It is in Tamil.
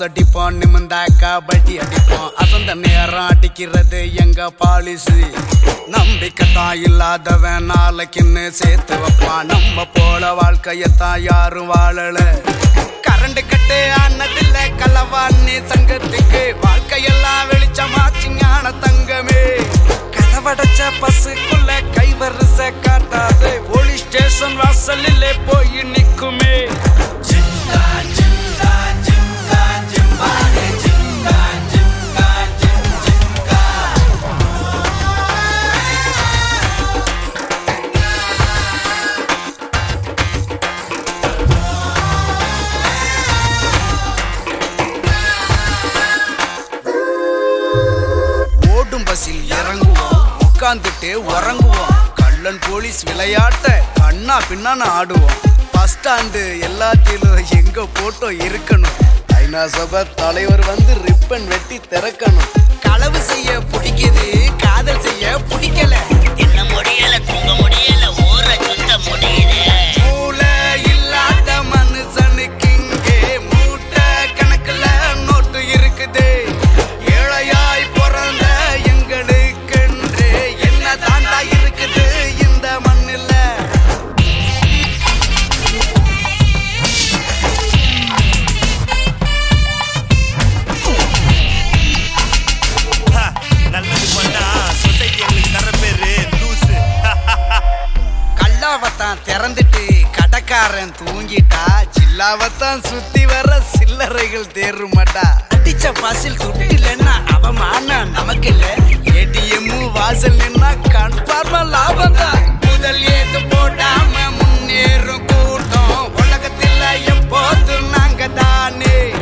அடிப்போம் நிமிந்தா கபடி அடிப்போம் அசந்த நேரம் அடிக்கிறது எங்க பாலிசி நம்பிக்கை தான் இல்லாதவன் நாளைக்குன்னு சேர்த்து வைப்பான் நம்ம போல வாழ்க்கையத்தான் யாரும் வாழல கரண்ட் கட்டு ஆனதில்ல கலவாணி சங்கத்துக்கு வாழ்க்கையெல்லாம் வெளிச்சமாச்சு ஞான தங்கமே கதவடைச்ச பஸ்ஸுக்குள்ள கைவரிச காட்டாது போலீஸ் ஸ்டேஷன் வாசலிலே போய் நிக்குமே ஜிங்கா, ஜிங்கா, ஜிங்கா, ஜிம்பாலே, ஜிங்கா, ஜிங்கா, ஜிம், ஜிங்கா. ஓடும் பஸ்ஸில் இறங்குவோம் உட்கார்ந்துட்டு உறங்குவோம் கள்ளன் போலீஸ் விளையாட்ட கண்ணா பின்னான்னு ஆடுவோம் பஸ் ஸ்டாண்டு எல்லாத்திலும் எங்க போட்டோ இருக்கணும் ஐநா சபை தலைவர் வந்து ரிப்பன் வெட்டி திறக்கணும் களவு செய்ய பிடிக்குது காதல் செய்ய பிடிக்கல தின்ன முடியல தூங்க முடியல ஊற சுத்த முடியல மூளை இல்லாத மனுஷனுக்கு இங்கே மூட்டை கணக்குல நோட்டு இருக்குது ஏழையாய் பிறந்த எங்களுக்கென்று என்ன தாண்டா இருக்குது இந்த மண்ணில் ஹா, நல்லது பண்ணா சொசைட்டி எங்களுக்கு தர பேரு லூசு கல்லாவத்தான் திறந்துட்டு கடைக்காரன் தூங்கிட்டா சில்லாவத்தான் சுத்தி வர சில்லறைகள் தேருமாட்டா அடிச்ச பாசில் துட்டு இல்லைன்னா அவமானம் நமக்கு இல்ல ஏடிஎம் வாசல் நின்னா கன்ஃபார்மா லாபம் தான் முதல் ஏது போடாம முன்னேறும் கூட்டம் உலகத்தில் எப்போதும் நாங்க தானே